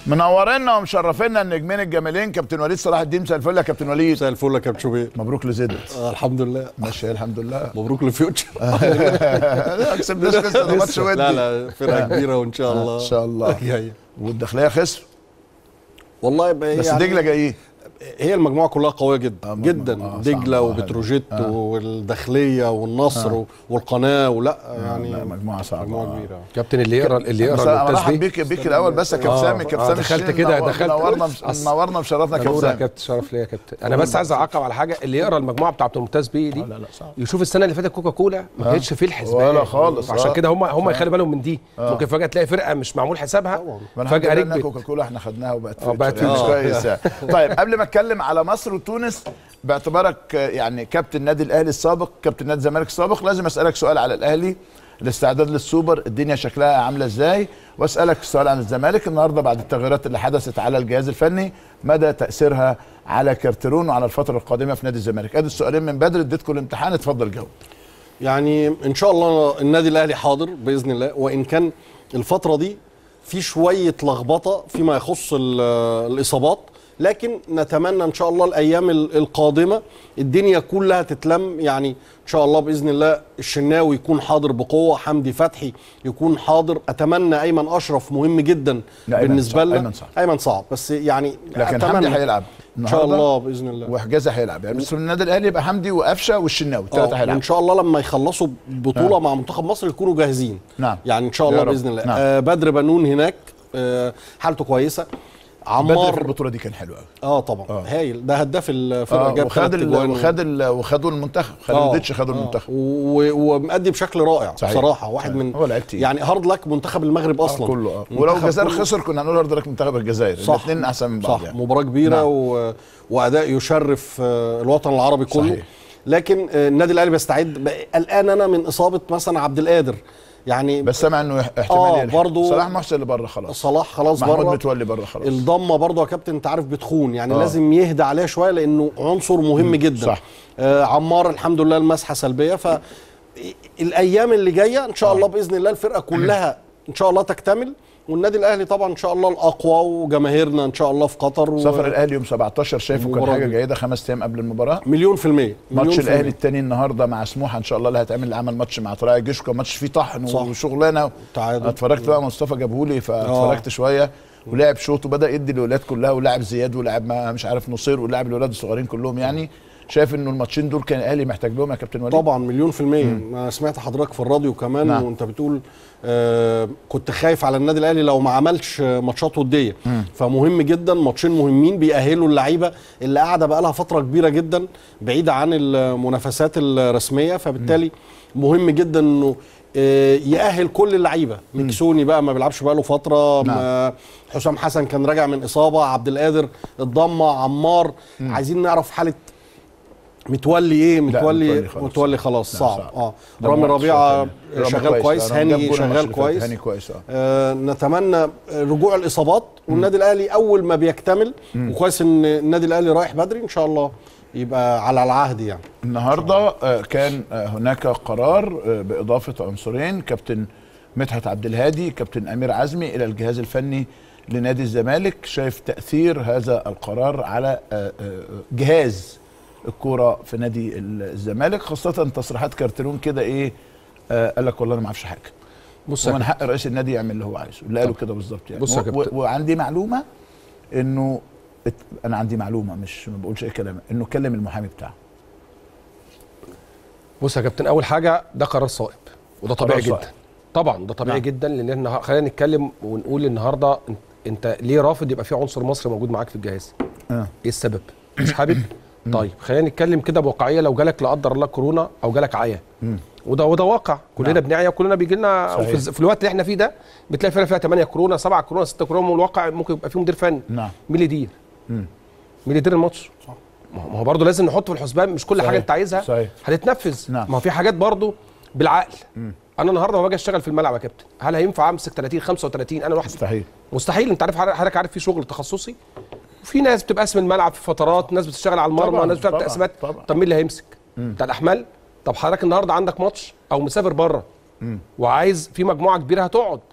منورينا ومشرفينا النجمين الجميلين كابتن وليد صلاح الدين مساء الفل يا كابتن وليد مساء الفل يا كابتن شوبير مبروك لزيدت آه الحمد لله ماشي الحمد لله مبروك للفيوتشر لا كسبناش لسه ده ماتش ودي لا لا فرقه كبيره وان شاء الله ان شاء الله جايه والداخليه خسر والله يبقى بس يعني دجله جايين هي المجموعه كلها قويه جدا آه، جدا مجموعة. آه، دجله صعبة. وبتروجيت آه. والداخليه والنصر والقناه ولا يعني لا، مجموعة صعبة. مجموعه آه. كبيره كابتن اللي يقرا اللي بس يقرا انا الممتاز مرحب بيه بيك بيك الاول بس يا كابتن آه، سامي كابتن آه، سامي دخلت الشين كده، نور- دخلت. نورنا أص- نورنا وشرفنا كابتن نور يا سامي كابتن شرف ليا يا كابتن انا بس عايز اعقب على حاجه اللي يقرا المجموعه بتاعت الممتاز بيه دي لا لا صعب يشوف السنه اللي فاتت كوكا كولا ما كانتش فيه الحسبان ولا خالص، عشان آه. كده هم هم يخلوا بالهم من دي ممكن فجاه تلاقي فرقه مش معمول حسابها ما أنا فجاه الحمد لله إن ركبت كوكا كولا احنا خدناها وبقت آه، بقت فيوتشر، يعني فيوتشر. كويس يعني. طيب قبل ما اتكلم على مصر وتونس باعتبارك آه، يعني كابتن النادي الاهلي السابق كابتن نادي الزمالك السابق لازم اسالك سؤال على الاهلي الاستعداد للسوبر الدنيا شكلها عامله ازاي واسالك سؤال عن الزمالك النهارده بعد التغييرات اللي حدثت على الجهاز الفني مدى تاثيرها على كارترون وعلى الفتره القادمه في نادي الزمالك ادي السؤالين من بدري اديتكم الامتحان اتفضل جاوب يعني ان شاء الله النادي الاهلي حاضر باذن الله وان كان الفتره دي في شويه لخبطه فيما يخص ال- الاصابات لكن نتمنى ان شاء الله الايام ال- القادمه الدنيا كلها تتلم يعني ان شاء الله باذن الله الشناوي يكون حاضر بقوه حمدي فتحي يكون حاضر اتمنى ايمن اشرف مهم جدا لا، أيمن بالنسبه صعب، لنا أيمن صعب. ايمن صعب بس يعني لكن أتمنى حمدي هيلعب ان شاء النهاردة. الله باذن الله وحجازي هيلعب يعني بس في النادي الاهلي يبقى حمدي وقفشه والشناوي الثلاثه آه، هيلعبوا وان شاء الله لما يخلصوا بطوله مع منتخب مصر يكونوا جاهزين نعم. يعني ان شاء يا الله رب. باذن الله نعم. آه بدر بنون هناك آه حالته كويسه بدري في عمار البطوله دي كان حلو قوي اه طبعا آه. هايل ده هداف الفرقه آه جاب وخد ثلاث ال... اجوان وخد ال... وخدوا المنتخب خد آه، الديتش خدوا آه. المنتخب و- ومأدي بشكل رائع صحيح. بصراحه واحد صحيح. من هو لعيب تقيل. يعني هارد لك منتخب المغرب آه اصلا كله اه ولو منتخب الجزائر كله- خسر كنا هنقول هارد لك منتخب الجزائر صح الاثنين احسن من بعض صح يعني. مباراه كبيره نعم. و... واداء يشرف آه، الوطن العربي كله صحيح. لكن آه، النادي الاهلي بيستعد بقى- قلقان انا من اصابه مثلا عبد القادر يعني بس سامع انه احتمال آه، يلحق. برضو- صلاح محسن اللي بره خلاص صلاح خلاص محمود بره متولي بره خلاص الضمه برضه يا كابتن انت عارف بتخون يعني آه. آه. لازم يهدى عليها شويه لانه عنصر مهم جدا صح. آه عمار الحمد لله المسحه سلبيه ف الايام اللي جايه ان شاء آه. الله باذن الله الفرقه كلها ان شاء الله تكتمل والنادي الاهلي طبعا ان شاء الله الاقوى وجماهيرنا ان شاء الله في قطر و... سفر الاهلي يوم 17 شايفه كان المباراة حاجه دي. جيده خمس ايام قبل المباراه مليون في المية مليون ماتش في الاهلي المية. الثاني النهارده مع سموحه ان شاء الله اللي هيتعمل اللي عمل ماتش مع طلائع الجيش كان ماتش فيه طحن صح. وشغلانه تعادل. اتفرجت بقى مصطفى جابهولي فاتفرجت شويه ولعب شوط وبدا يدي الاولاد كلها ولعب زياد ولعب ما مش عارف نصير ولعب الاولاد الصغيرين كلهم يعني شايف انه الماتشين دول كان الاهلي محتاج لهم يا كابتن وليد طبعا مليون في المية ما سمعت حضرتك في الراديو كمان نعم. نعم. وانت بتقول آه كنت خايف على النادي الاهلي لو ما عملش آه، ماتشات ودية فمهم جدا ماتشين مهمين بيأهلوا اللعيبة اللي قاعدة بقى لها فترة كبيرة جدا بعيدة عن المنافسات الرسمية فبالتالي مهم جدا انه آه، يأهل كل اللعيبة مكسوني بقى ما بيلعبش بقى له فترة نعم. ما- حسام حسن كان راجع من إصابة عبد القادر الضمة عمار عايزين نعرف حالة متولي ايه متولي متولي خلاص. متولي خلاص لا، صعب صعب. اه ده رامي ماتش ربيعه تاني. رامي شغال كويس آه، جاب هاني جول الماتش شغال اللي فات. كويس هاني كويس اه آه نتمنى رجوع الاصابات والنادي الاهلي اول ما بيكتمل وكويس ان النادي الاهلي رايح بدري ان شاء الله يبقى على العهد يعني النهارده آه، كان آه، هناك قرار آه، باضافه عنصرين كابتن مدحت عبد الهادي كابتن امير عزمي الى الجهاز الفني لنادي الزمالك شايف تاثير هذا القرار على آه، آه، جهاز الكوره في نادي الزمالك خاصه تصريحات كارترون كده ايه آه، قال لك والله انا ما اعرفش حاجه بص يا ومن حق رئيس النادي يعمل اللي هو عايزه اللي قاله كده بالظبط يعني بص يا و- و- كابتن. وعندي معلومه انه ات- انا عندي معلومه مش ما بقولش اي كلام انه كلم المحامي بتاعه بص يا كابتن اول حاجه ده قرار صائب وده طبيعي قرار صائب. جدا طبعا ده طبيعي نعم. جدا لان احنا خلينا نتكلم ونقول النهارده انت, انت ليه رافض يبقى في عنصر مصري موجود معاك في الجهاز اه ايه السبب مش حابب طيب خلينا نتكلم كده بواقعيه لو جالك لا قدر الله كورونا او جالك عيا وده وده واقع كلنا نعم. بنعيا وكلنا بيجي لنا صحيح. في, الز- في الوقت اللي احنا فيه ده بتلاقي فرقه فيها 8 كورونا 7 كورونا 6 كورونا والواقع ممكن يبقى فيه مدير فني نعم مين اللي يدير؟ مم. مين اللي يدير الماتش؟ صح. ما هو- ما هو برضه لازم نحط في الحسبان مش كل صحيح. حاجه انت عايزها صحيح. هتتنفذ نعم. ما هو في حاجات برضه بالعقل انا النهارده لما باجي اشتغل في الملعب يا كابتن هل هينفع امسك 30 35 انا لوحدي مستحيل مستحيل انت عارف حضرتك عارف في شغل تخصصي وفي ناس بتبقى اسم الملعب في فترات ناس بتشتغل على المرمى طبعاً، ناس بتلعب طبعاً، تقسيمات طبعاً. طب مين اللي هيمسك بتاع الاحمال طب حضرتك النهارده عندك ماتش او مسافر بره وعايز في مجموعه كبيره هتقعد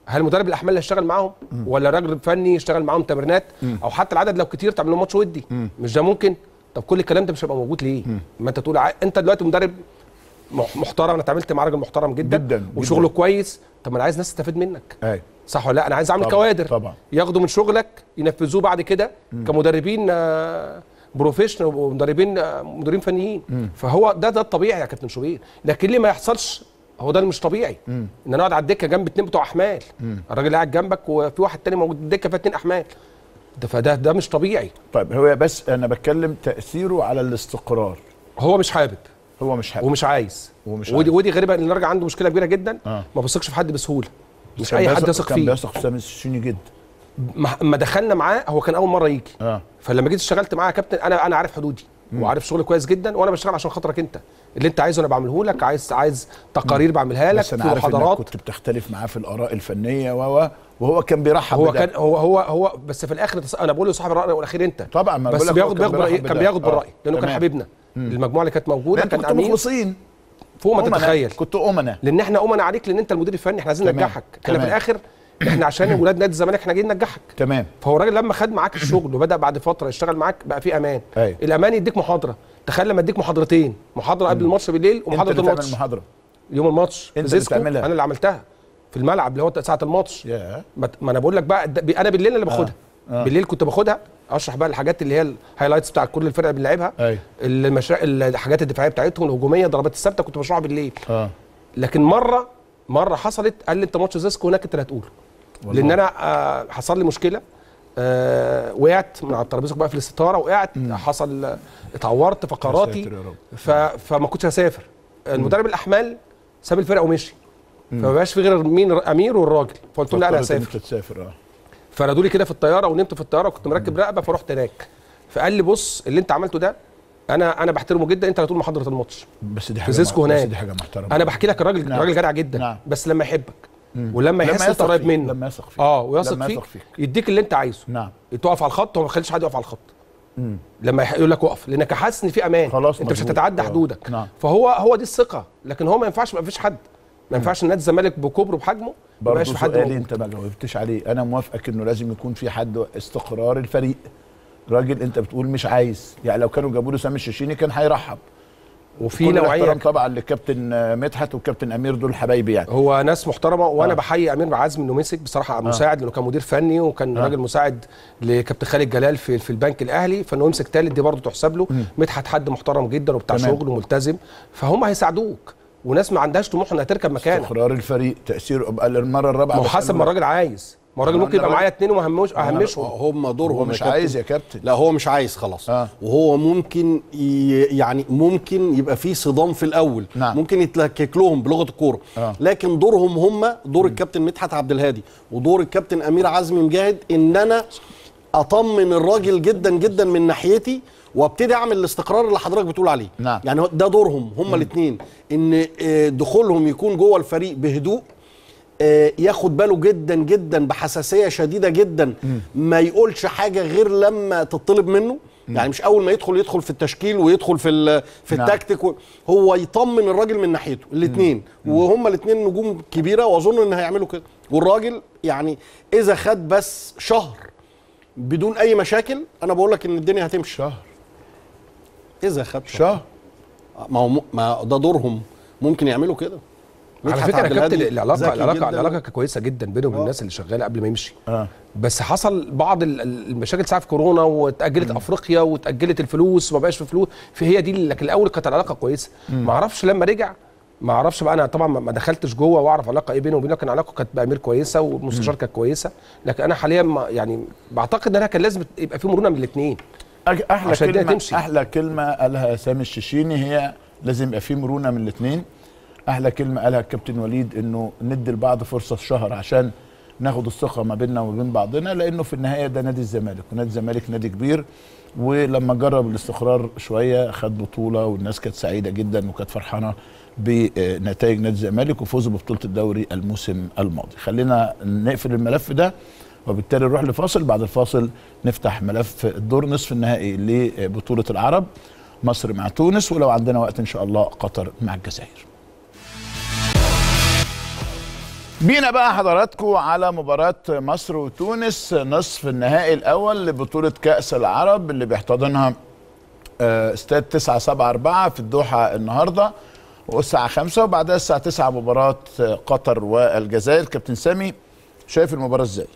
هل مدرب الاحمال اللي هيشتغل معاهم ولا راجل فني يشتغل معاهم تمرينات او حتى العدد لو كتير تعمل لهم ماتش ودي مش ده ممكن طب كل الكلام ده مش هيبقى موجود ليه ما انت تقول ع- انت دلوقتي مدرب مح- محترم انا اتعاملت مع راجل محترم جدا, جداً، وشغله جداً. كويس طب ما انا عايز ناس تستفيد منك ايوه صح ولا لا انا عايز اعمل طبعاً، كوادر طبعاً. ياخدوا من شغلك ينفذوه بعد كده كمدربين آه، بروفيشنال ومدربين آه، مدربين فنيين فهو ده ده الطبيعي يا كابتن شوبير لكن ليه ما يحصلش هو ده اللي مش طبيعي ان انا اقعد على الدكه جنب اتنين بتوع احمال الراجل قاعد جنبك وفي واحد تاني موجود الدكه فيها اتنين احمال ده فده ده مش طبيعي طيب هو بس انا بتكلم تاثيره على الاستقرار هو مش حابب هو مش حابب ومش عايز ومش ودي عايز. ودي غريبه ان الراجل عنده مشكله كبيره جدا آه. ما بيثقش في حد بسهوله مش كان اي حد بيثق- يثق كان فيه بيثق في سامي السيسوني جدا ما ما دخلنا معاه هو كان اول مره يجي اه فلما جيت اشتغلت معاه يا كابتن انا انا عارف حدودي وعارف شغلي كويس جدا وانا بشتغل عشان خاطرك انت اللي انت عايزه انا بعمله لك عايز عايز تقارير بعملها لك بس انا في عارف انك محاضرات كنت بتختلف معاه في الاراء الفنيه و وهو كان بيرحب هو بده. كان هو هو هو بس في الاخر تص- انا بقول له صاحب الراي الاخير انت طبعا ما بس بقول لك هو بياخد كان بياخد برأي بيرحب كان بده. بياخد آه، بالراي لانه كان تمام. حبيبنا المجموعه اللي كانت موجوده لأن كان كنتوا امين مخلصين فوق ما أمنا. تتخيل كنتوا امنا لان احنا امنا عليك لان انت المدير الفني احنا عايزين تمام. ننجحك احنا في تمام. الاخر احنا عشان ولاد نادي الزمالك احنا جايين ننجحك تمام فهو الراجل لما خد معاك الشغل وبدا بعد فتره يشتغل معاك بقى في امان أيوة. الامان يديك محاضره تخيل لما اديك محاضرتين محاضره قبل الماتش بالليل انت ومحاضره اللي تعمل الماتش المحاضره يوم الماتش في انت اللي زيسكو، تعملها. انا اللي عملتها في الملعب اللي هو ساعه الماتش يا ما ما انا بقول لك بقى ده- انا بالليل اللي باخدها آه. بالليل كنت باخدها اشرح بقى الحاجات اللي هي الهايلايتس بتاع كل الفرق اللي بنلعبها ايوه المشا... الحاجات الدفاعيه بتاعتهم الهجوميه ضربات الثابته كنت بشرحها بالليل اه لكن مره مره حصلت قال لي انت ماتش زيسكو هناك انت اللي هتقوله والله. لان انا آه حصل لي مشكله آه وقعت من على الترابيزه بقى في الاستطاره وقعت حصل آه، اتعورت فقراتي ساتر يا رب. ف... فما كنتش هسافر المدرب الاحمال ساب الفرقه ومشي فما بقاش في غير مين امير والراجل فقلت له لا انا فكرت إن هسافر انت تسافر اه فنادوا لي كده في الطياره ونمت في الطياره وكنت مركب رقبه فرحت هناك فقال لي بص اللي انت عملته ده انا انا بحترمه جدا انت اللي هتقول محاضره الماتش بس دي في حاجه زيسكو مع- بس هناك دي حاجه محترمه انا بحكي لك الراجل نعم. راجل جدع جدا نعم. بس لما يحبك ولما لما يحس انت يثق قريب فيك. منه لما يثق فيك. اه ويثق لما فيك, يثق فيك. يديك اللي انت عايزه نعم تقف على الخط هو ما يخليش حد يقف على الخط لما يح- يقول لك اقف لانك حاسس ان في امان خلاص انت مش مظبوط. هتتعدى آه. حدودك نعم. فهو هو دي الثقه لكن هو ما ينفعش ما فيش حد ما ينفعش نادي الزمالك بكبره بحجمه ما يبقاش برضه في حد سؤالي موجود. انت ما جاوبتش عليه انا موافقك انه لازم يكون في حد استقرار الفريق راجل انت بتقول مش عايز يعني لو كانوا جابوا له سامي الشيشيني كان هيرحب وفي كل نوعيه الاحترام طبعا للكابتن آه، مدحت والكابتن امير دول حبايبي يعني هو ناس محترمه وانا آه. بحيي امير عزمي انه مسك بصراحه مساعد لانه كان مدير فني وكان راجل مساعد لكابتن خالد جلال في في البنك الاهلي فانه يمسك ثالث دي برضه تحسب له مدحت حد محترم جدا وبتاع تمام. شغل وملتزم فهم هيساعدوك وناس ما عندهاش طموح انها تركب مكانك استقرار الفريق تاثير بقى المره الرابعه ما هو بسأله حسب ما الراجل عايز ما الراجل أنا ممكن يبقى الراجل- معايا اتنين ومهمش اهمشهم هم دورهم هو يا مش كابتن. عايز يا كابتن لا هو مش عايز خلاص آه. وهو ممكن ي... يعني ممكن يبقى في صدام في الاول نعم. ممكن يتلكك لهم بلغه الكوره آه. لكن دورهم هم دور الكابتن مدحت عبد الهادي ودور الكابتن امير عزمي مجاهد ان انا اطمن الراجل جدا جدا من ناحيتي وابتدي اعمل الاستقرار اللي حضرتك بتقول عليه نعم. يعني هو- ده دورهم هم الاثنين ان آه، دخولهم يكون جوه الفريق بهدوء آه، ياخد باله جدا جدا بحساسيه شديده جدا ما يقولش حاجه غير لما تطلب منه يعني مش اول ما يدخل يدخل في التشكيل ويدخل في ال- في نعم. التكتيك و- هو يطمن الراجل من ناحيته الاثنين وهم الاثنين نجوم كبيره واظن ان هيعملوا كده والراجل يعني اذا خد بس شهر بدون اي مشاكل انا بقول لك ان الدنيا هتمشي شهر اذا خد شهر شهر ما هو م- ما ده دورهم ممكن يعملوا كده على مدحت فكره يا عبد كابتن الهادي العلاقه ذكي العلاقه جداً. العلاقه كانت كويسه جدا بينه وبين الناس اللي شغاله قبل ما يمشي اه بس حصل بعض ال- ال- المشاكل ساعه في كورونا واتاجلت افريقيا واتاجلت الفلوس وما بقاش في فلوس فهي دي اللي- لكن الاول كانت العلاقه كويسه ما اعرفش لما رجع ما اعرفش بقى انا طبعا ما- ما دخلتش جوه واعرف علاقه ايه بينه وبينه لكن علاقه كانت بامير كويسه والمستشار كانت كويسه لكن انا حاليا ما يعني بعتقد ان انا كان لازم يبقى في مرونه من الاثنين أج- احلى عشان الدنيا كلمه تمشي. احلى كلمه قالها سامي الشيشيني هي لازم يبقى في مرونه من الاثنين احلى كلمه قالها الكابتن وليد انه ندي لبعض فرصه شهر عشان ناخد الثقه ما بيننا وما بين بعضنا لانه في النهايه ده نادي الزمالك ونادي الزمالك نادي كبير ولما جرب الاستقرار شويه خد بطوله والناس كانت سعيده جدا وكانت فرحانه بنتائج نادي الزمالك وفوزه ببطوله الدوري الموسم الماضي خلينا نقفل الملف ده وبالتالي نروح لفاصل بعد الفاصل نفتح ملف الدور نصف النهائي لبطولة العرب مصر مع تونس ولو عندنا وقت إن شاء الله قطر مع الجزائر بينا بقى حضراتكم على مباراة مصر وتونس نصف النهائي الأول لبطولة كأس العرب اللي بيحتضنها آه، استاد 9 7 4 في الدوحة النهاردة والساعة 5 وبعدها الساعة 9 مباراة آه، قطر والجزائر كابتن سامي شايف المباراة ازاي؟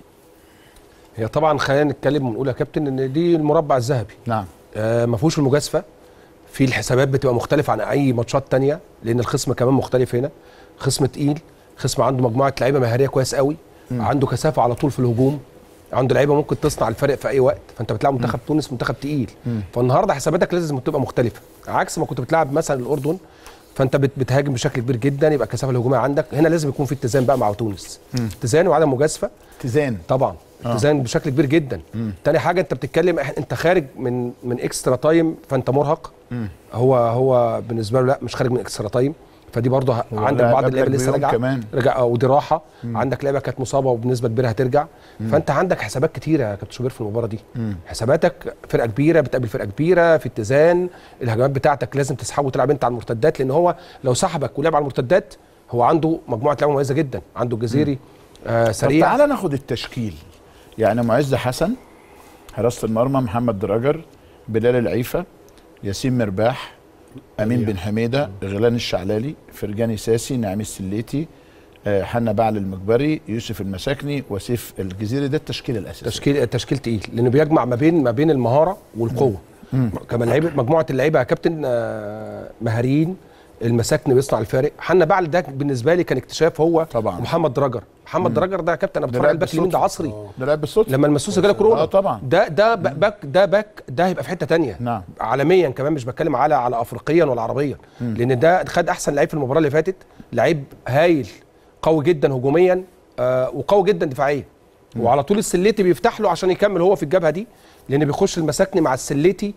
هي طبعا خلينا نتكلم ونقول يا كابتن ان دي المربع الذهبي نعم آه ما فيهوش المجازفه في الحسابات بتبقى مختلفه عن اي ماتشات تانية لان الخصم كمان مختلف هنا خصم تقيل خصم عنده مجموعه لعيبه مهاريه كويس قوي عنده كثافه على طول في الهجوم عنده لعيبه ممكن تصنع الفرق في اي وقت فانت بتلعب منتخب تونس منتخب تقيل فالنهارده حساباتك لازم تبقى مختلفه عكس ما كنت بتلعب مثلا الاردن فانت بت- بتهاجم بشكل كبير جدا يبقى الكثافه الهجوميه عندك هنا لازم يكون في اتزان بقى مع تونس اتزان وعدم مجازفه اتزان طبعا اتزان بشكل كبير جدا تاني حاجه انت بتتكلم إح- انت خارج من من اكسترا تايم فانت مرهق هو هو بالنسبه له لا مش خارج من اكسترا تايم فدي برضه ه- هو عندك لاعب بعض قبلك اللعيبه لسه بيوم راجعه كمان. رجع آه، ودي راحه عندك لعيبه كانت مصابه وبنسبه كبيره هترجع فانت عندك حسابات كتيره يا كابتن شوبير في المباراه دي حساباتك فرقه كبيره بتقابل فرقه كبيره في اتزان الهجمات بتاعتك لازم تسحبه وتلعب انت على المرتدات لان هو لو سحبك ولعب على المرتدات هو عنده مجموعه لعيبه مميزه جدا عنده الجزيري آه طب سريع تعالى ناخد التشكيل يعني معز حسن حراسة المرمى محمد دراجر بلال العيفة ياسين مرباح امين بن حميده غيلان الشعلالي فرجاني ساسي نعيم السليتي آه، حنا بعل المجبري يوسف المساكني وسيف الجزيري ده التشكيل الاساسي تشكيل تشكيل تقيل لانه بيجمع ما بين ما بين المهاره والقوه كمان لعيبه مجموعه اللعيبه يا كابتن آه، مهاريين المساكن بيصنع الفارق حنا بعل ده بالنسبه لي كان اكتشاف هو طبعا. محمد دراجر محمد دراجر ده يا كابتن انا ده بتفرج لاعب على الباك اليمين ده بالصدفة. عصري ده لعب بالصدفه لما المسوسه جاله كورونا اه طبعا ده ده باك ده باك ده هيبقى في حته تانية نعم. عالميا كمان مش بتكلم على على افريقيا ولا عربيا لان ده خد احسن لعيب في المباراه اللي فاتت لعيب هايل قوي جدا هجوميا آه وقوي جدا دفاعيا وعلى طول السليتي بيفتح له عشان يكمل هو في الجبهه دي لان بيخش المساكني مع السليتي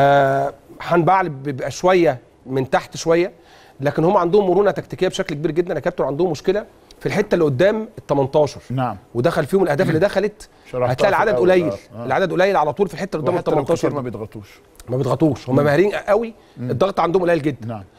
آه حنبعل بيبقى شويه من تحت شويه لكن هم عندهم مرونه تكتيكيه بشكل كبير جدا يا كابتن عندهم مشكله في الحته اللي قدام ال 18 نعم ودخل فيهم الاهداف اللي دخلت شرحتها هتلاقي في العدد الأول. قليل آه. آه. العدد قليل على طول في الحته اللي قدام ال وحتى لو كتير 18 ما ما, بيضغطوش ما بيضغطوش هم ماهرين قوي الضغط عندهم قليل جدا نعم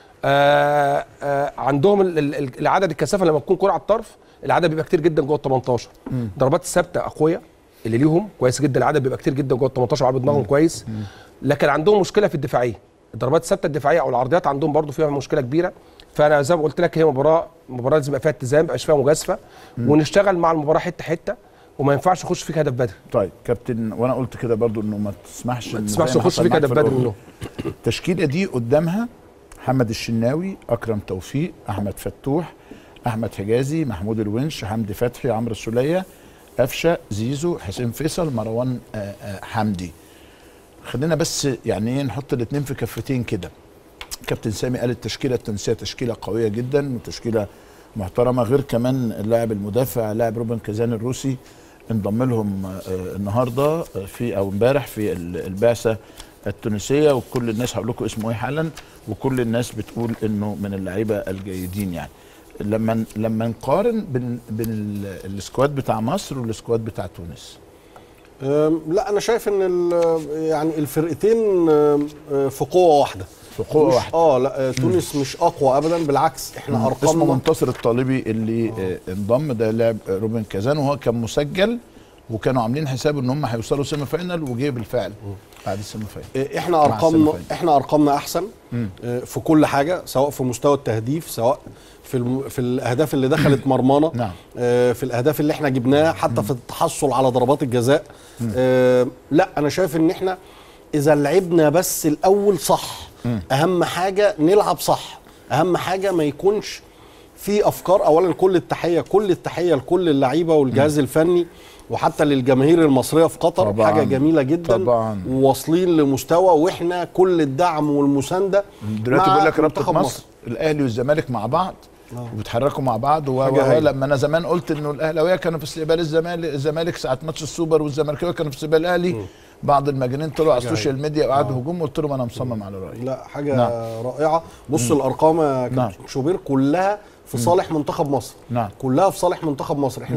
آه آه عندهم ال- ال- ال- العدد الكثافه لما تكون كره على الطرف العدد بيبقى كتير جدا جوه ال 18 ضربات الثابته اقوياء اللي ليهم كويس جدا العدد بيبقى كتير جدا جوه ال 18 وعارف دماغهم كويس لكن عندهم مشكله في الدفاعيه الضربات الثابته الدفاعيه او العرضيات عندهم برضو فيها مشكله كبيره فانا زي ما قلت لك هي مباراه مباراه لازم يبقى فيها اتزان ما يبقاش فيها مجازفه ونشتغل مع المباراه حته حته وما ينفعش يخش فيك هدف بدري طيب كابتن وانا قلت كده برضو انه ما تسمحش ما إن تسمعش زي ما يخش حصل فيك معاك هدف في بدري الأردن. منه التشكيله دي قدامها محمد الشناوي اكرم توفيق احمد فتوح احمد حجازي محمود الونش حمدي فتحي عمرو السوليه قفشه زيزو حسين فيصل مروان آه، آه، حمدي خلينا بس يعني ايه نحط الاثنين في كفتين كده كابتن سامي قال التشكيله التونسيه تشكيله قويه جدا وتشكيله محترمه غير كمان اللاعب المدافع لاعب روبن كازان الروسي انضم لهم آه، النهارده آه، في او امبارح في ال- البعثه التونسيه وكل الناس هقول لكم اسمه ايه حالا وكل الناس بتقول انه من اللعيبه الجيدين يعني لما لما نقارن بين بين ال- السكواد بتاع مصر والسكواد بتاع تونس أم، لا انا شايف ان ال- يعني الفرقتين أم، أه، في قوه واحده في قوه مش واحده اه لا آه، تونس مش اقوى ابدا بالعكس احنا اسمه ارقامنا منتصر الطالبي اللي آه، انضم ده لاعب آه، روبن كازان وهو كان مسجل وكانوا عاملين حساب ان هم هيوصلوا سيمي فاينل وجه بالفعل بعد السيمي فاينل آه، احنا مع ارقامنا السيمي فاينل. احنا ارقامنا احسن آه، في كل حاجه سواء في مستوى التهديف سواء في الم... في الاهداف اللي دخلت مرمانا نعم. آه، في الاهداف اللي احنا جبناها حتى في التحصل على ضربات الجزاء آه، لا انا شايف ان احنا اذا لعبنا بس الاول صح اهم حاجه نلعب صح اهم حاجه ما يكونش في افكار اولا كل التحيه كل التحيه لكل اللعيبه والجهاز الفني وحتى للجماهير المصريه في قطر طبعاً. حاجه جميله جدا طبعاً. وواصلين لمستوى واحنا كل الدعم والمسانده دلوقتي مع بيقول لك رابطه منتخب مصر الاهلي والزمالك مع بعض وبيتحركوا مع بعض و- حاجة و- هايلة. لما انا زمان قلت انه الاهلاويه كانوا في استقبال الزمالك الزمالك ساعه ماتش السوبر والزملكاويه كانوا في استقبال الاهلي بعض المجانين طلعوا على السوشيال ميديا وقعدوا هجوم قلت لهم انا مصمم على رايي لا حاجه نعم. رائعه بص الارقام يا نعم. كابتن شوبير كلها في صالح منتخب مصر نعم. كلها في صالح منتخب مصر احنا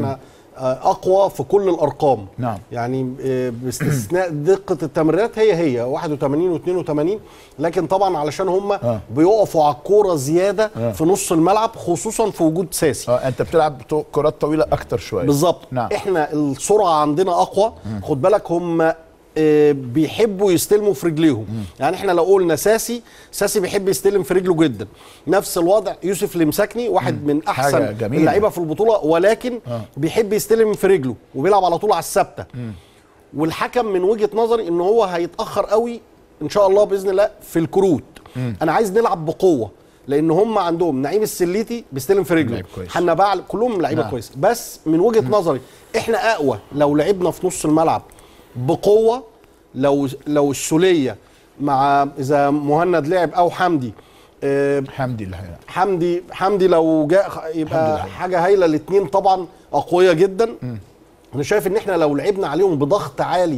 آه، اقوى في كل الارقام نعم. يعني آه، باستثناء دقه التمريرات هي هي 81 و82 لكن طبعا علشان هم آه. بيقفوا على الكوره زياده في نص الملعب خصوصا في وجود ساسي اه انت بتلعب تو- كرات طويله اكتر شويه بالظبط نعم احنا السرعه عندنا اقوى خد بالك هم آه، بيحبوا يستلموا في رجليهم يعني احنا لو قلنا ساسي ساسي بيحب يستلم في رجله جدا نفس الوضع يوسف المساكني واحد من حاجة احسن جميلة. اللعيبه في البطوله ولكن بيحب يستلم في رجله وبيلعب على طول على الثابته والحكم من وجهه نظري ان هو هيتاخر قوي ان شاء الله باذن الله في الكروت انا عايز نلعب بقوه لان هم عندهم نعيم السليتي بيستلم في رجله لعيب كويس. حنا بعل كلهم لعيبه نعم. كويسه بس من وجهه نظري احنا اقوى لو لعبنا في نص الملعب بقوه لو لو السوليه مع اذا مهند لعب او حمدي آه، حمدي الحقيقه حمدي حمدي لو جاء خ- يبقى حمدي حاجه هايله الاثنين طبعا اقوياء جدا انا شايف ان احنا لو لعبنا عليهم بضغط عالي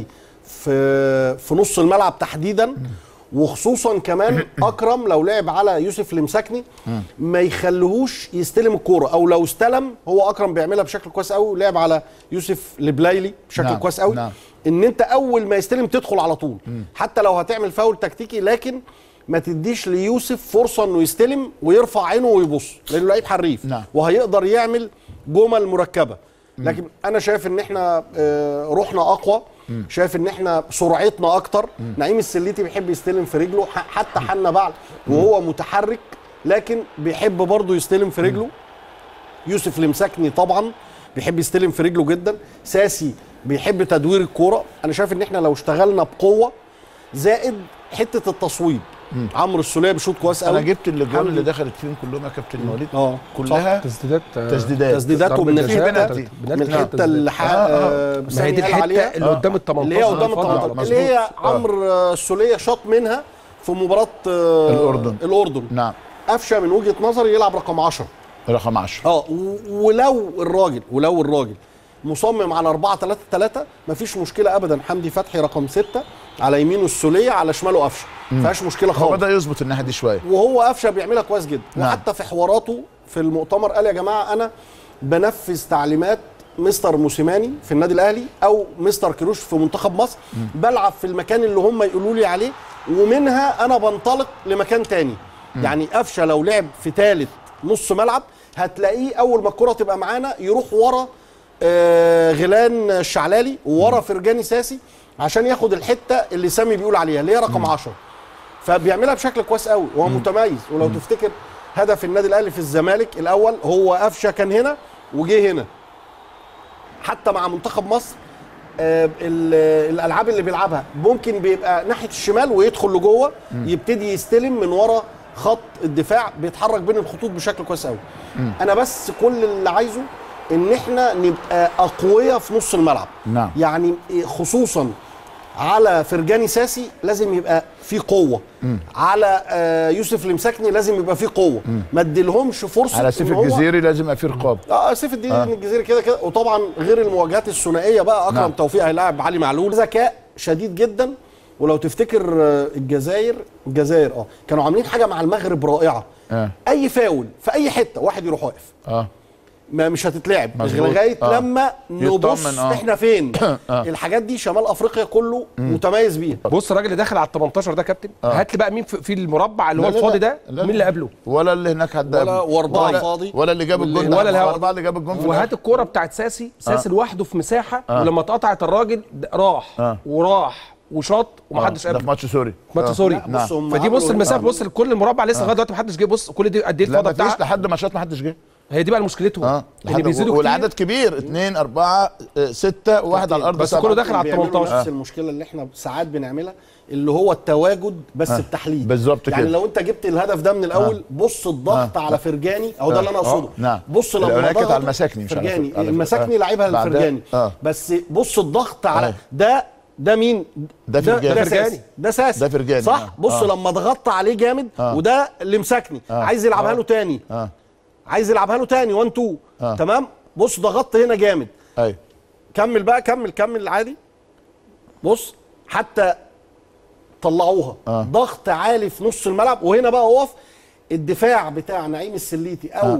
في في نص الملعب تحديدا وخصوصا كمان اكرم لو لعب على يوسف المساكني ما يخليهوش يستلم الكوره او لو استلم هو اكرم بيعملها بشكل كويس قوي ولعب على يوسف البلايلي بشكل نعم، كويس قوي نعم. ان انت اول ما يستلم تدخل على طول حتى لو هتعمل فاول تكتيكي لكن ما تديش ليوسف فرصه انه يستلم ويرفع عينه ويبص لانه لعيب حريف نعم. وهيقدر يعمل جمل مركبه لكن انا شايف ان احنا آه، روحنا اقوى شايف ان احنا سرعتنا اكتر نعيم السليتي بيحب يستلم في رجله ح- حتى حنا بعل وهو متحرك لكن بيحب برضه يستلم في رجله يوسف المساكني طبعا بيحب يستلم في رجله جدا ساسي بيحب تدوير الكوره انا شايف ان احنا لو اشتغلنا بقوه زائد حته التصويب عمرو السوليه بيشوط كويس قوي انا جبت الاجوان اللي حمدي. دخلت فيهم كلهم يا كابتن وليد اه كلها تسديدات آه، تسديدات تسديدات ضربة ومن جزاء، الحته بنالتي. من الحته اللي ح- آه، آه. آه، ما هي سامي دي قال الحته عليها اللي قدام ال 18 اللي هي قدام ال الفاضل. 18 مظبوط. اللي هي آه. عمرو آه، السوليه شاط منها في مباراه آه، الأردن. الاردن نعم قفشه من وجهه نظري يلعب رقم 10 رقم 10 اه و- ولو الراجل ولو الراجل مصمم على 4 3 3 مفيش مشكله ابدا حمدي فتحي رقم 6 على يمينه السوليه على شماله قفشه ما فيهاش مشكله هو خالص بدا يظبط الناحيه دي شويه وهو قفشه بيعملها كويس جدا نعم. وحتى في حواراته في المؤتمر قال يا جماعه انا بنفذ تعليمات مستر موسيماني في النادي الاهلي او مستر كروش في منتخب مصر بلعب في المكان اللي هم يقولوا لي عليه ومنها انا بنطلق لمكان تاني يعني قفشه لو لعب في ثالث نص ملعب هتلاقيه اول ما الكره تبقى معانا يروح ورا آه، غيلان الشعلالي وورا فرجاني ساسي عشان ياخد الحته اللي سامي بيقول عليها اللي هي رقم 10 فبيعملها بشكل كويس قوي وهو متميز ولو تفتكر هدف النادي الاهلي في الزمالك الاول هو قفشه كان هنا وجه هنا حتى مع منتخب مصر آه، ال- الالعاب اللي بيلعبها ممكن بيبقى ناحيه الشمال ويدخل لجوه يبتدي يستلم من ورا خط الدفاع بيتحرك بين الخطوط بشكل كويس قوي انا بس كل اللي عايزه ان احنا نبقى اقوياء في نص الملعب نعم. يعني خصوصا على فرجاني ساسي لازم يبقى في قوه على آه، يوسف المساكني لازم يبقى في قوه ما اديلهمش فرصه على سيف إن هو- الجزيري لازم يبقى في رقابه اه سيف الدين آه. الجزيري كده كده وطبعا غير المواجهات الثنائيه بقى اكرم نعم. نعم. توفيق هيلاعب علي معلول ذكاء شديد جدا ولو تفتكر آه، الجزائر الجزائر اه كانوا عاملين حاجه مع المغرب رائعه آه. اي فاول في اي حته واحد يروح واقف اه ما مش هتتلعب مظبوط. لغايه آه. لما نبص يطمن، آه. احنا فين آه. الحاجات دي شمال افريقيا كله متميز بيها بص الراجل اللي داخل على ال 18 ده كابتن هات لي بقى مين في في المربع اللي هو لا، لا، الفاضي لا. ده لا، مين اللي لا. قبله ولا اللي هناك حد ولا- قبله. وأربعة ولا- فاضي. ولا اللي جاب الجون ولا الهوا. الاربعه اللي جاب الجون في وهات الآخر. الكوره بتاعت ساسي ساسي لوحده في مساحه ولما اتقطعت الراجل د- راح آه. وراح وشاط ومحدش آه، ده في قبله ماتش سوري ماتش آه. سوري لا، بص هم فدي بص عملوا- المسافه بص لكل المربع لسه لغايه دلوقتي محدش جه بص كل دي قد ايه لا الفضا ما فيش بتاعها لحد ما شاط ما حدش جه هي دي بقى مشكلتهم اه اللي لحد بيزيدوا كتير والعدد كبير اثنين اربعه آه، سته وواحد على الارض بس سبعة. كله داخل على بيعملوا 18. نفس المشكله اللي احنا ساعات بنعملها اللي هو التواجد بس آه. بتحليل بالظبط يعني كده. لو انت جبت الهدف ده من الاول بص الضغط آه. على فرجاني اهو ده اللي انا اقصده نعم. بص لما الأولانية كانت ضغط على المساكني مش على فرجاني فر- على فر- المساكني آه. لعبها بعدها- لفرجاني آه. بس بص الضغط على آه. ده ده مين ده فرجاني. ده ده فرجاني. ساسي ده ساسي ده فرجاني، صح آه. بص آه. لما ضغطت عليه جامد آه. وده اللي مسكني آه. عايز يلعبها آه. له تاني اه عايز يلعبها له تاني 1 2 آه. تمام بص ضغطت هنا جامد ايوه كمل بقى كمل كمل عادي بص حتى طلعوها آه. ضغط عالي في نص الملعب وهنا بقى اقف الدفاع بتاع نعيم السليتي او آه.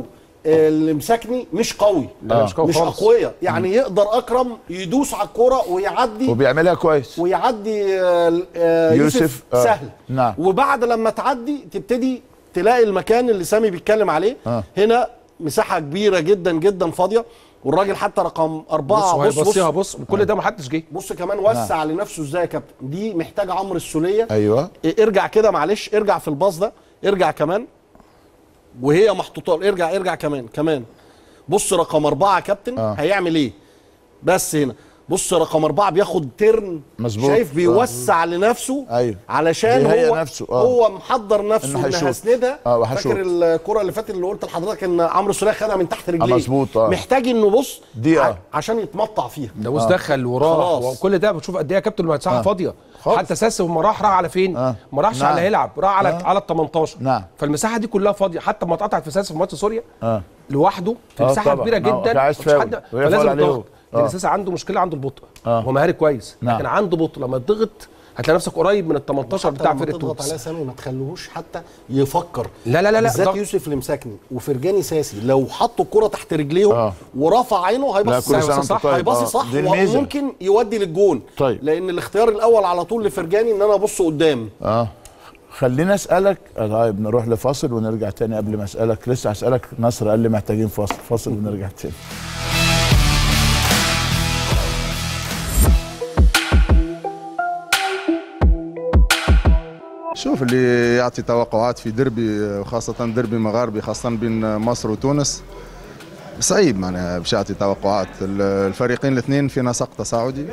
اللي مسكني مش قوي لا، مش قوي مش خالص. اقوياء يعني يقدر اكرم يدوس على الكوره ويعدي وبيعملها كويس ويعدي آه، آه، يوسف، يوسف آه. سهل نعم. وبعد لما تعدي تبتدي تلاقي المكان اللي سامي بيتكلم عليه آه. هنا مساحه كبيره جدا جدا فاضيه والراجل حتى رقم بص أربعة بص بص, وهيبصيها بص كل ده ما حدش جه بص كمان وسع لنفسه ازاي يا كابتن دي محتاجه عمرو السوليه ايوه إيه، ارجع كده معلش ارجع في الباص ده ارجع كمان وهي محطوطه ارجع ارجع كمان كمان بص رقم أربعة يا كابتن آه. هيعمل ايه بس هنا بص رقم أربعة بياخد ترن مظبوط. شايف آه. بيوسع لنفسه أيوه. علشان بيهيئ هو نفسه، آه. هو محضر نفسه إنه انه هيشوط. هسندها آه، وهشوط. فاكر الكرة اللي فاتت اللي قلت لحضرتك ان عمرو السوليه خدها من تحت رجليه مظبوط، آه. محتاج انه بص دي، ع- آه. عشان يتمطع فيها ده بص دخل وراح خلاص. وكل ده بتشوف قد ايه يا كابتن المساحه آه. فاضيه خالص. حتى ساسي لما راح راح على فين؟ آه. ما راحش نعم. على هيلعب راح على آه. على ال 18 نعم. فالمساحه دي كلها فاضيه حتى لما اتقطعت في ساسي في ماتش سوريا اه لوحده في آه مساحه طبعا. كبيره ما هو جدا كان عايز مفيش فاول. حد وهي فلازم فاول عليه الضغط هو. لان آه. ساسي عنده مشكله عنده البطء آه. هو مهاري كويس نعم. لكن عنده بطء لما تضغط هتلاقي نفسك قريب من ال 18 حتى بتاع لما فرقه تضغط عليها تونس سامي ما تخلوهوش حتى يفكر لا لا لا لا بالذات ضغط. يوسف اللي مساكني وفرجاني ساسي لو حطوا الكرة تحت رجليهم آه. ورفع عينه لا هيبص كل سنه صح، وانت صح، طيب هيباصي آه. صح دي الميزه وممكن يودي للجون طيب. لان الاختيار الاول على طول لفرجاني ان انا ابص قدام اه خليني اسالك آه، طيب نروح لفاصل ونرجع تاني قبل ما اسالك لسه هسالك نصر قال لي محتاجين فاصل فاصل ونرجع تاني شوف اللي يعطي توقعات في دربي وخاصة دربي مغاربي خاصة بين مصر وتونس صعيب معناها باش يعطي توقعات ال- الفريقين الاثنين في نسق تصاعدي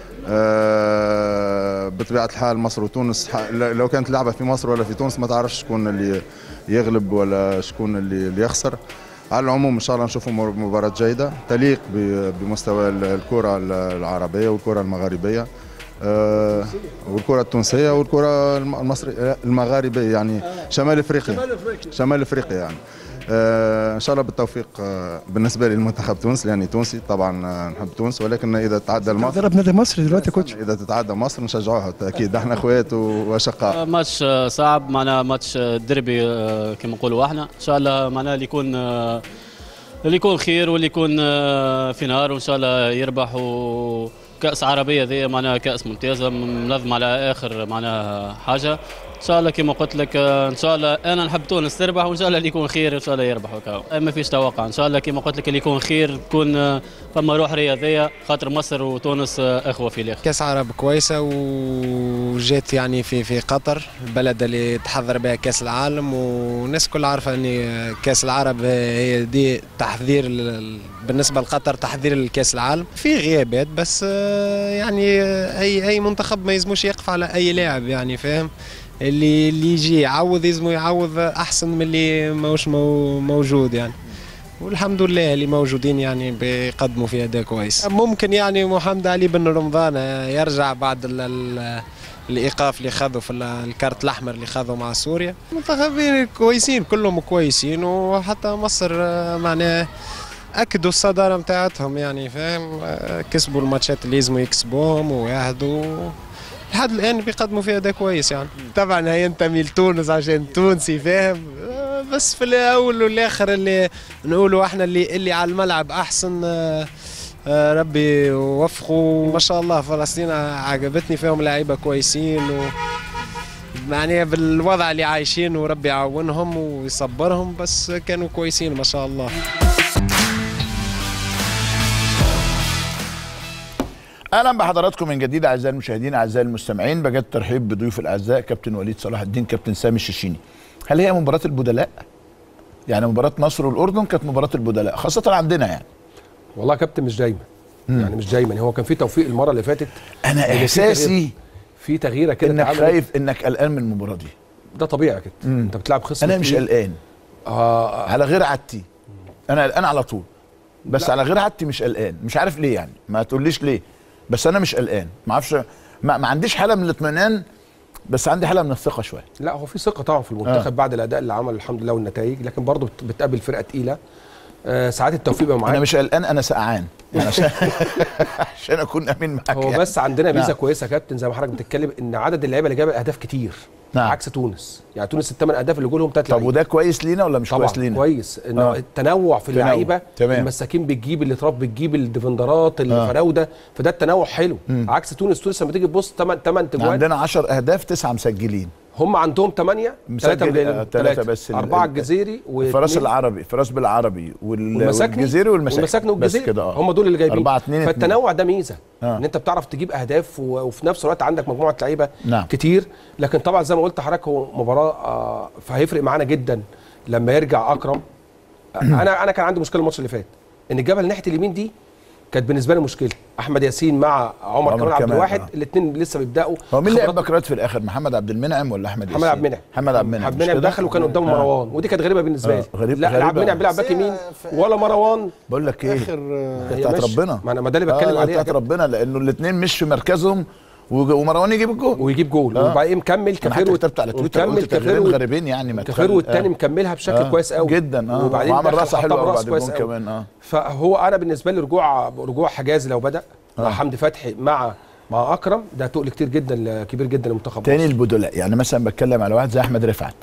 آه، بطبيعة الحال مصر وتونس ح- ل- لو كانت لعبة في مصر ولا في تونس ما تعرفش شكون اللي يغلب ولا شكون اللي اللي يخسر على العموم ان شاء الله نشوفوا مر- مباراة جيدة تليق ب- بمستوى ال- الكرة ال- العربية والكرة المغاربية آه، والكرة التونسية والكرة الم- المصرية المغاربية يعني شمال افريقيا شمال افريقيا يعني آه، ان شاء الله بالتوفيق آه، بالنسبه لي المنتخب تونس لاني تونسي طبعا آه، نحب تونس ولكن اذا تعدى مصر ضرب نادي مصر دلوقتي كوتش اذا تتعدى مصر نشجعوها اكيد احنا اخوات واشقاء ماتش آه، صعب معنا ماتش آه، دربي آه، كما نقولوا احنا ان شاء الله معناها اللي يكون آه، اللي يكون خير واللي يكون آه، في نهار وان شاء الله يربح و كاس عربيه ذي معناها كاس ممتازه منظم على اخر معناها حاجه ان شاء الله كما قلت لك آه، ان شاء الله انا نحب تونس تربح وان شاء الله اللي يكون خير ان شاء الله يربح وكاو ما فيش توقع ان شاء الله كما قلت لك اللي يكون خير تكون آه، فما روح رياضيه خاطر مصر وتونس آه، اخوه في الاخر كاس عرب كويسة وجات يعني في في قطر البلد اللي تحضر بها كاس العالم والناس كل عارفة ان كاس العرب هي دي تحضير لل- بالنسبة لقطر تحضير لكاس العالم في غيابات بس آه، يعني آه، اي اي منتخب ما يزموش يقف على اي لاعب يعني فاهم اللي اللي يجي يعوض يزمو يعوض احسن من اللي موش مو موجود يعني والحمد لله اللي موجودين يعني بيقدموا في اداء كويس ممكن يعني محمد علي بن رمضان يرجع بعد ال ال الايقاف اللي خذوا في ال- الكارت الاحمر اللي خذوا مع سوريا منتخبين كويسين كلهم كويسين وحتى مصر آه، معناه اكدوا الصداره نتاعتهم يعني فاهم آه، كسبوا الماتشات اللي لازموا يكسبوهم وياهدوا لحد الان بيقدموا في اداء كويس يعني طبعا هي ينتمي لتونس عشان تونسي فاهم آه، بس في الاول والاخر اللي نقولوا احنا اللي اللي على الملعب احسن آه، آه، ربي يوفقه ما شاء الله فلسطين عجبتني فيهم لعيبه كويسين و معناها بالوضع اللي عايشين وربي يعاونهم ويصبرهم بس كانوا كويسين ما شاء الله اهلا بحضراتكم من جديد اعزائي المشاهدين اعزائي المستمعين بجد ترحيب بضيوف الاعزاء كابتن وليد صلاح الدين كابتن سامي الششيني هل هي مباراه البدلاء يعني مباراه مصر والاردن كانت مباراه البدلاء خاصه عندنا يعني والله يا كابتن مش دايما يعني مش دايما هو كان في توفيق المره اللي فاتت انا لأن في احساسي تغيير- في تغييره كده انك اتعملت. خايف انك قلقان من المباراه دي ده طبيعي كده انت بتلعب خصم انا مش تقيل. قلقان آه على غير عادتي انا قلقان على طول بس على غير عادتي مش قلقان مش عارف ليه يعني ما تقوليش ليه بس انا مش قلقان ما اعرفش ما, ما عنديش حاله من الاطمئنان بس عندي حاله من الثقه شويه لا هو في ثقه طبعا في المنتخب آه. بعد الاداء اللي عمله الحمد لله والنتائج لكن برضه بت- بتقابل فرقه تقيله آه ساعات التوفيق بيبقى معاك انا مش قلقان انا سقعان يعني عشان عشان اكون امين معاك هو يعني. بس عندنا ميزه نعم. كويسه يا كابتن زي ما حضرتك بتتكلم ان عدد اللعيبه اللي جاب اهداف كتير نعم. عكس تونس يعني تونس الثمان اهداف اللي جولهم ثلاث طب وده كويس لينا ولا مش طبعا كويس لينا كويس ان آه. التنوع في تنوع. اللعيبه تمام. المساكين بتجيب الاطراف بتجيب الديفندرات الفراوده فده التنوع حلو عكس تونس تونس لما تيجي تبص 8 8 تجوان عندنا 10 اهداف تسعه مسجلين هم عندهم 8 مسجل- ثلاثه آه، تلاتة بس ال- اربعه ال- الجزيري فراس واتنين- العربي فراس بالعربي وال- والمساكني والجزيري والمساكني والمساكني بس والجزيري كده اه هم دول اللي جايبين 4 2 فالتنوع ده ميزه آه. ان انت بتعرف تجيب اهداف و- وفي نفس الوقت عندك مجموعه لعيبه نعم. كتير لكن طبعا زي ما قلت لحضرتك هو مباراه آه فهيفرق معانا جدا لما يرجع اكرم انا انا كان عندي مشكله الماتش اللي فات ان الجبهه ناحيه اليمين دي كانت بالنسبه لي مشكله احمد ياسين مع عمر, عمر كمال عبد كمال، الواحد آه. الاثنين لسه بيبداوا هو مين اللي خبرات- لعب باكرات في الاخر محمد عبد المنعم ولا احمد محمد عبد المنعم محمد عبد المنعم عبد مش المنعم كده؟ دخل وكان قدام آه. مروان ودي كانت غريبه بالنسبه آه، لي غريب- لا لا عبد غريبة. المنعم بيلعب باك بس يمين هي في- ولا مروان بقول لك ايه اخر آه، هي بتاعت ماشي. ربنا ما انا ما ده اللي بتكلم آه، عليه بتاعت ربنا لانه الاثنين مش في مركزهم وج- ومروان يجيب الجول ويجيب جول آه. وبعدين مكمل انا كافير حتى كتبت على تويتر ومكمل قلت تغييرين كافير غريبين يعني ما كافير تخل- والتاني آه. مكملها بشكل آه، كويس قوي جدا اه وبعدين وعمل دخل راسه حطها حلوه براس بعد كويس الجون قوي. كمان اه فهو انا بالنسبه لي رجوع رجوع حجازي لو بدا مع حمدي فتحي مع مع اكرم ده تقل كتير جدا كبير جدا لمنتخب تاني مصر. البدلاء يعني مثلا بتكلم على واحد زي احمد رفعت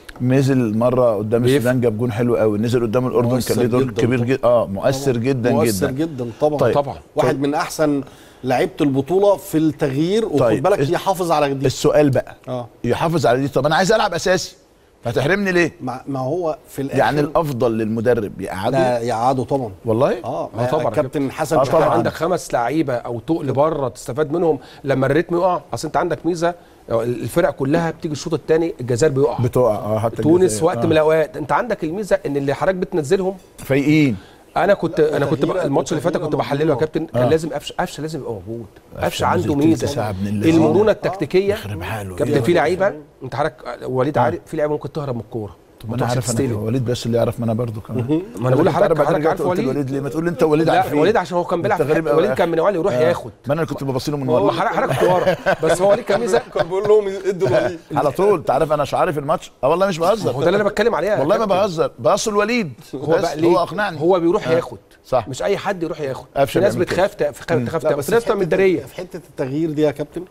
نزل مره قدام بيف- السودان جاب جون حلو قوي نزل قدام الاردن مؤثر كان ليه دور جداً كبير طبعاً. جدا اه مؤثر جدا مؤثر جدا جدا طبعا طيب. طبعا واحد من احسن لعيبه البطوله في التغيير وخد طيب. بالك يحافظ على دي السؤال بقى اه يحافظ على دي طب انا عايز العب اساسي هتحرمني ليه ما ما هو في الاخر يعني الافضل للمدرب يقعده لا يقعدوا طبعا والله اه آه طبعاً. كابتن حسن آه شحاتة طبعاً. عندك خمس لعيبه او تقل بره تستفاد منهم لما الريتم يقع اصل انت عندك ميزه الفرق كلها بتيجي الشوط الثاني الجزائر بيقع بتوع اه حتى تونس الجزائر. وقت آه. من الاوقات انت عندك الميزه ان اللي حضرتك بتنزلهم فايقين انا كنت انا كنت وتغييرات- الماتش اللي فات كنت وتغييرات بحلله يا كابتن كان آه. لازم قفشه قفشه لازم يبقى موجود قفشة قفشه عنده نزل تلت ميزه ساعة ابن اللذينة. المرونه التكتيكيه يخرب حاله كابتن في لعيبه انت حضرتك وليد عارف في لعيبه ممكن تهرب من الكوره طب انا عارف انا وليد بس اللي يعرف ما انا برضه كمان ما انا بقول لحضرتك حضرتك عارف وليد وليد ليه ما تقول لي انت وليد لا عارف وليد عشان هو كان بيلعب أنت غريب في- أوي يا وليد كان أخي. من اوائل يروح آه. ياخد ما انا اللي كنت ببص له من ما ورا حضرتك حضرتك كنت ورا بس هو وليد كان ميزه كان بيقول لهم ادوا الوليد على طول انت عارف انا شعاري في الماتش اه والله مش بهزر هو ده اللي انا بتكلم عليه يا والله ما كابتن. بهزر بصل وليد هو بس بقى ليه هو اقنعني هو بيروح آه. ياخد صح. مش اي حد يروح ياخد قفشة في ناس بيعمل كده. بتخاف ت- تخاف تخاف لا تخاف بس في ناس في بتعمل حتة- دريه في حته التغيير دي يا كابتن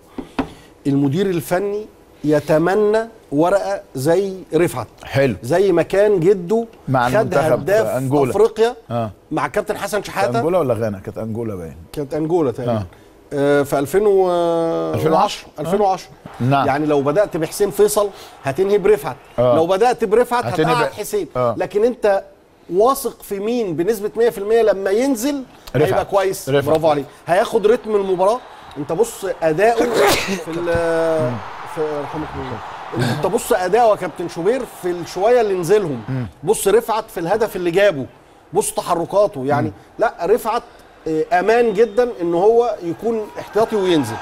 المدير الفني يتمنى ورقه زي رفعت حلو زي ما كان جده مع خد المنتخب هداف أنجولا. افريقيا اه مع كابتن حسن كانت شحاته انجولا ولا غانا كانت انجولا باين كانت انجولا تقريبا آه. آه. في 2000 و 2010. 2010 نعم. يعني لو بدات بحسين فيصل هتنهي برفعت آه. لو بدات برفعت هتنهي هتقعد ب- حسين آه. لكن انت واثق في مين بنسبه 100% لما ينزل رفعت. هيبقى كويس رفعت. برافو عليك هياخد رتم المباراه انت بص اداؤه في ال- في رحمك الله انت بص اداؤه يا كابتن شوبير في الشويه اللي نزلهم بص رفعت في الهدف اللي جابه بص تحركاته يعني لا رفعت آه، امان جدا ان هو يكون احتياطي وينزل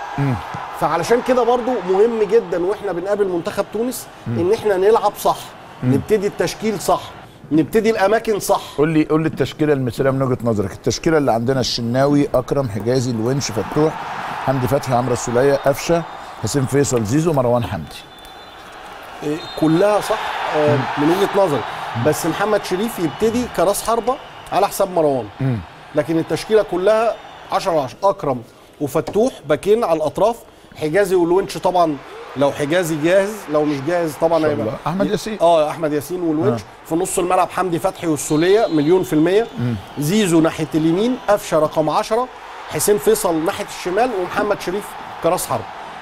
فعلشان كده برضو مهم جدا واحنا بنقابل منتخب تونس ان احنا نلعب صح نبتدي التشكيل صح نبتدي الاماكن صح قول لي قول لي التشكيله المثاليه من وجهه نظرك التشكيله اللي عندنا الشناوي اكرم حجازي الونش فتوح حمدي فتحي عمرو السوليه قفشه حسين فيصل زيزو مروان حمدي إيه، كلها صح آه، من وجهه نظري بس محمد شريف يبتدي كراس حربه على حساب مروان لكن التشكيله كلها 10 على 10 اكرم وفتوح باكين على الاطراف حجازي والونش طبعا لو حجازي جاهز لو مش جاهز طبعا شاء هيبقى الله. أحمد ياسين. اه احمد ياسين والونش في نص الملعب حمدي فتحي والسوليه مليون في الميه زيزو ناحيه اليمين قفشه رقم 10 حسين فيصل ناحيه الشمال ومحمد شريف كراس حرب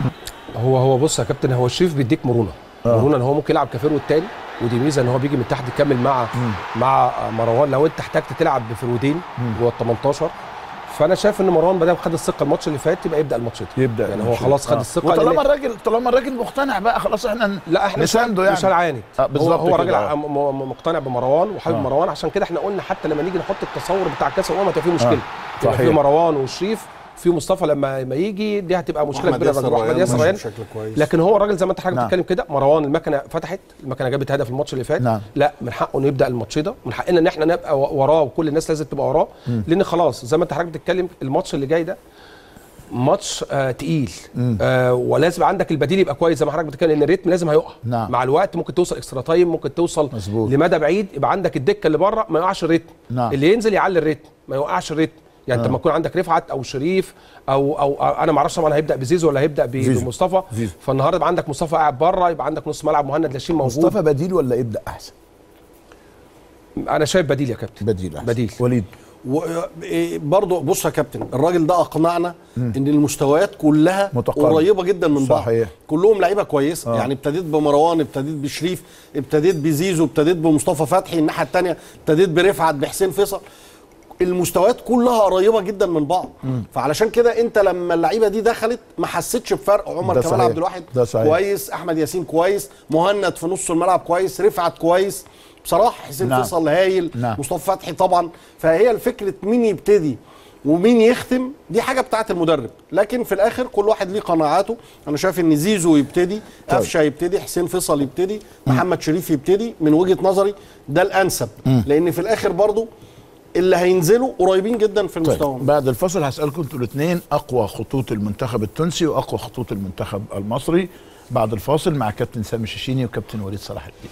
هو هو بص يا كابتن هو الشريف بيديك مرونه آه. مرونه ان هو ممكن يلعب كفير والتاني ودي ميزه ان هو بيجي من تحت يكمل مع مع مروان لو انت احتجت تلعب بفرودين جوه ال 18 فانا شايف ان مروان ما دام خد الثقه الماتش اللي فات يبقى يبدا الماتش ده يبدا يعني هو الماتش. خلاص خد آه. الثقه وطالما لأن- الراجل طالما الراجل مقتنع بقى خلاص احنا ن- لا احنا نسانده مش يعني هنعاند آه، هو, بالظبط هو راجل كده. ع- م- م- مقتنع بمروان وحابب آه. مروان عشان كده احنا قلنا حتى لما نيجي نحط التصور بتاع كاس الامم هتبقى فيه مشكله يبقى صحيح. في مروان وشريف في مصطفى لما ما يجي دي هتبقى مشكله وأحمد كبيره ياسر للراجل. واحمد ريان ياسر ماشي ريان بشكل كويس. لكن هو الراجل زي ما انت حضرتك نعم. بتتكلم كده مروان المكنه فتحت المكنه جابت هدف الماتش اللي فات نعم. لا من حقه انه يبدا الماتش ده من حقنا ان احنا نبقى و- وراه وكل الناس لازم تبقى وراه لان خلاص زي ما انت حضرتك بتتكلم الماتش اللي جاي ده ماتش آه تقيل آه ولازم عندك البديل يبقى كويس زي ما حضرتك بتتكلم ان الريتم لازم هيقع نعم. مع الوقت ممكن توصل اكسترا تايم ممكن توصل مظبوط. لمدى بعيد يبقى عندك الدكه اللي بره ما يوقعش الريتم نعم. اللي ينزل يعلي الريتم ما يوقعش الريتم يعني انت لما يكون عندك رفعت او شريف او او, أو انا ما اعرفش طبعا هيبدا بزيزو ولا هيبدا ب- زيزو. بمصطفى زيزو. فالنهارده يبقى عندك مصطفى قاعد بره يبقى عندك نص ملعب مهند لاشين موجود مصطفى بديل ولا يبدا احسن انا شايف بديل يا كابتن بديل احسن بديل. وليد برضه بص يا كابتن الراجل ده اقنعنا ان المستويات كلها متقاربة. قريبه جدا من بعض صحيح. كلهم لعيبه كويسه آه. يعني ابتديت بمروان ابتديت بشريف ابتديت بزيزو ابتديت بمصطفى فتحي الناحيه الثانيه ابتديت برفعت بحسين فيصل المستويات كلها قريبه جدا من بعض فعلشان كده انت لما اللعيبه دي دخلت ما حسيتش بفرق عمر ده كمال صحيح. عبد الواحد ده صحيح. كويس احمد ياسين كويس مهند في نص الملعب كويس رفعت كويس بصراحه حسين نعم. فيصل هايل نعم. مصطفى فتحي طبعا فهي الفكره مين يبتدي ومين يختم دي حاجه بتاعه المدرب لكن في الاخر كل واحد ليه قناعاته انا شايف ان زيزو يبتدي طيب. قفشه يبتدي حسين فيصل يبتدي محمد شريف يبتدي من وجهه نظري ده الانسب لان في الاخر برضو اللي هينزلوا قريبين جدا في المستوى طيب بعد الفصل هسألكم انتوا الاثنين أقوى خطوط المنتخب التونسي وأقوى خطوط المنتخب المصري بعد الفاصل مع كابتن سامي شيشيني وكابتن وليد صلاح الدين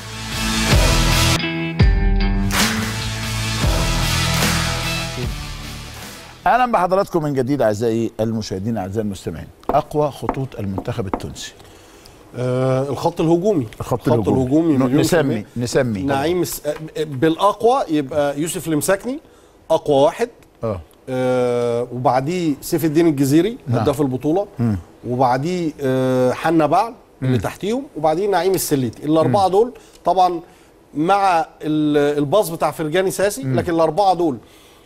اهلا بحضراتكم من جديد اعزائي المشاهدين اعزائي المستمعين اقوى خطوط المنتخب التونسي آه الخط الهجومي الخط الهجومي. مليون في نسمي- المية. نسمي. نعيم الس- آه، بالاقوى يبقى يوسف المساكني اقوى واحد اه آه وبعديه سيف الدين الجزيري نعم. هداف البطوله وبعديه آه حنا بعل اللي تحتيهم وبعديه نعيم السليتي الاربعه دول طبعا مع ال- الباص بتاع فرجاني ساسي لكن الاربعه دول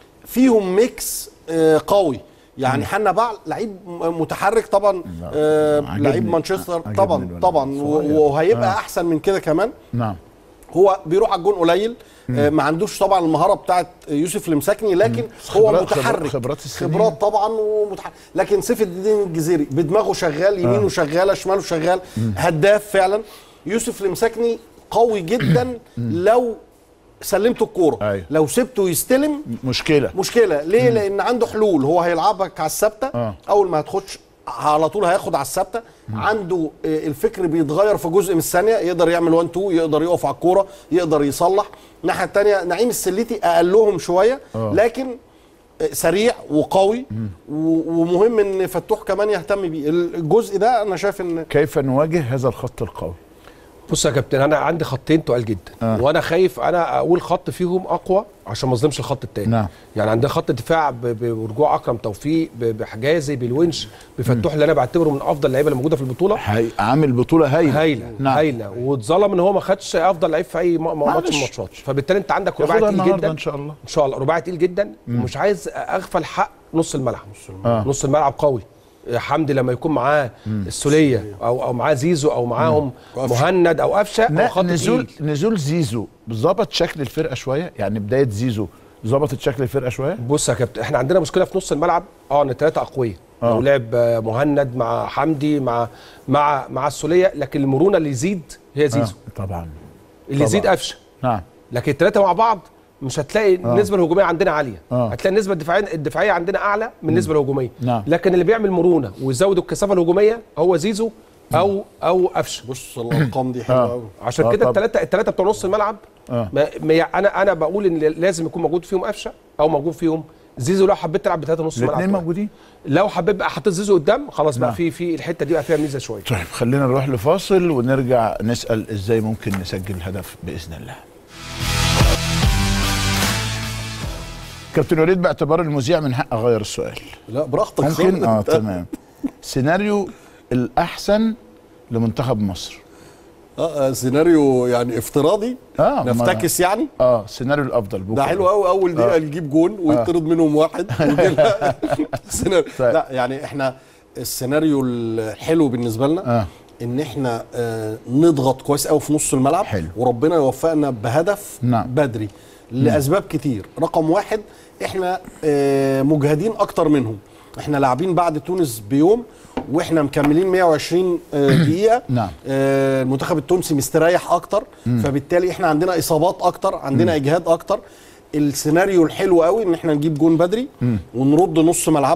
فيهم ميكس آه قوي يعني حنا بعل لعيب م- متحرك طبعا آه عجبني. لعيب مانشستر عجبني طبعا الولد. طبعا صغير. و- وهيبقى آه. احسن من كده كمان نعم هو بيروح على الجون قليل آه ما عندوش طبعا المهاره بتاعت يوسف المساكني لكن هو خبرات- متحرك خبرات السنين. خبرات طبعا ومتحرك لكن سيف الدين الجزيري بدماغه شغال يمينه شغاله شماله شغال هداف فعلا يوسف المساكني قوي جدا لو سلمته الكوره أيوة. لو سبته يستلم مشكله مشكله ليه لان عنده حلول هو هيلعبك على الثابته آه. اول ما هتخش على طول هياخد على الثابته عنده آه، الفكر بيتغير في جزء من الثانيه يقدر يعمل 1 2 يقدر يقف على الكوره يقدر يصلح الناحيه الثانيه نعيم السليتي اقلهم شويه آه. لكن آه، سريع وقوي و- ومهم ان فتوح كمان يهتم بيه الجزء ده انا شايف ان كيف نواجه هذا الخط القوي بص يا كابتن انا عندي خطين تقال جدا آه. آه. وانا خايف انا اقول خط فيهم اقوى عشان ما اظلمش الخط التاني نعم. يعني عندنا خط دفاع ب- ب- برجوع اكرم توفيق ب- بحجازي بالونش بفتوح اللي انا بعتبره من افضل اللعيبه اللي موجوده في البطوله هي عامل بطوله هايله هايله نعم. هايله واتظلم ان هو ما خدش افضل لعيب في اي م- م- ماتش معلش. من الماتشات فبالتالي انت عندك رباعي ياخدها تقيل النهارده جدا ان شاء الله ان شاء الله رباعي تقيل جدا ومش عايز اغفل حق نص الملعب آه. نص الملعب قوي حمدي لما يكون معاه السوليه او او معاه زيزو او معاهم مهند او قفشه او لا خط نزول تقيل نزول زيزو ظبط شكل الفرقه شويه يعني بدايه زيزو ظبطت شكل الفرقه شويه بص يا كابتن احنا عندنا مشكله في نص الملعب اه ان الثلاثه اقوياء آه. لو لعب آه، مهند مع حمدي مع مع مع السوليه لكن المرونه اللي يزيد هي زيزو آه. طبعا اللي يزيد طبعاً. قفشه نعم لكن الثلاثه مع بعض مش هتلاقي النسبه الهجوميه عندنا عاليه آه. هتلاقي النسبه الدفاعيه الدفاعيه عندنا اعلى من النسبه الهجوميه نعم. لكن اللي بيعمل مرونه ويزود الكثافه الهجوميه هو زيزو او او قفشه بص الارقام دي حلوه آه. قوي عشان آه كده طبعاً. الثلاثه الثلاثه بتوع نص الملعب آه. ما ما يع- انا انا بقول ان لازم يكون موجود فيهم قفشه او موجود فيهم زيزو لو حبيت تلعب بثلاثه نص ملعب الاثنين كمان. موجودين لو حبيت بقى حطيت زيزو قدام خلاص بقى نعم. في في الحته دي بقى فيها ميزه شويه طيب خلينا نروح لفاصل ونرجع نسال ازاي ممكن نسجل هدف باذن الله كابتن وليد باعتبار المذيع من حق اغير السؤال لا براحتك ممكن اه خالص. تمام سيناريو الاحسن لمنتخب مصر اه آه، سيناريو يعني افتراضي آه، ما- نفتكس يعني اه السيناريو الافضل بكره ده حلو قوي اول دقيقه نجيب جون ويطرد منهم واحد ويجي لنا سيناريو طيب. لا يعني احنا السيناريو الحلو بالنسبه لنا آه. ان احنا آه نضغط كويس قوي في نص الملعب حلو. وربنا يوفقنا بهدف نعم. بدري لاسباب كتير رقم واحد احنا آه مجهدين اكتر منهم احنا لاعبين بعد تونس بيوم واحنا مكملين 120 آه، دقيقه نعم. آه، المنتخب التونسي مستريح اكتر فبالتالي احنا عندنا اصابات اكتر عندنا اجهاد اكتر السيناريو الحلو قوي ان احنا نجيب جون بدري ونرد نص ملعبنا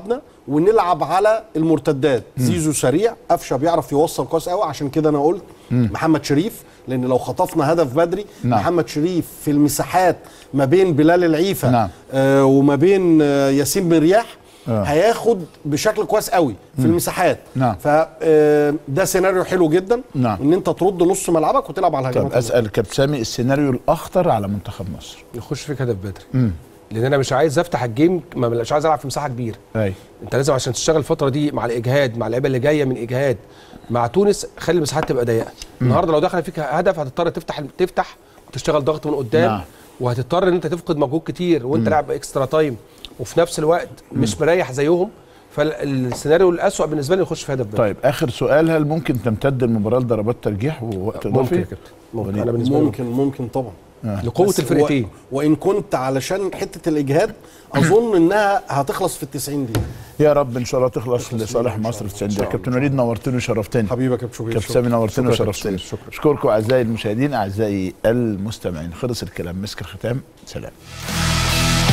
ونلعب على المرتدات زيزو سريع قفشه بيعرف يوصل كويس قوي عشان كده انا قلت محمد شريف لان لو خطفنا هدف بدري نعم. محمد شريف في المساحات ما بين بلال العيفه نعم. آه وما بين آه ياسين بن رياح آه. هياخد بشكل كويس قوي في المساحات نعم. فده سيناريو حلو جدا نعم. ان انت ترد نص ملعبك وتلعب على طب الهجمات اسال كابتن سامي السيناريو الاخطر على منتخب مصر يخش فيك هدف بدري لان انا مش عايز افتح الجيم ما- مش عايز العب في مساحه كبيره اي انت لازم عشان تشتغل الفتره دي مع الاجهاد مع اللعيبه اللي جايه من اجهاد مع تونس خلي المساحات تبقى ضيقه النهارده لو دخل فيك هدف هتضطر تفتح تفتح وتشتغل ضغط من قدام نعم. وهتضطر ان انت تفقد مجهود كتير وانت لاعب اكسترا تايم وفي نفس الوقت مش مريح زيهم فالسيناريو الاسوأ بالنسبه لي يخش في هدف بدري طيب اخر سؤال هل ممكن تمتد المباراه لضربات ترجيح ووقت ممكن اضافي يا كابتن ممكن انا بالنسبه لي ممكن ممكن طبعا لقوه بس الفرقتين و... وان كنت علشان حته الاجهاد اظن انها هتخلص في ال 90 دقيقه يا رب ان شاء الله تخلص لصالح مصر في 90 دقيقه كابتن وليد نورتني وشرفتني حبيبي يا كابتن شوقي كابتن سامي نورتني شكرا يا وشرفتني كابتن، شكرا. اشكركم اعزائي المشاهدين اعزائي المستمعين خلص الكلام مسك الختام سلام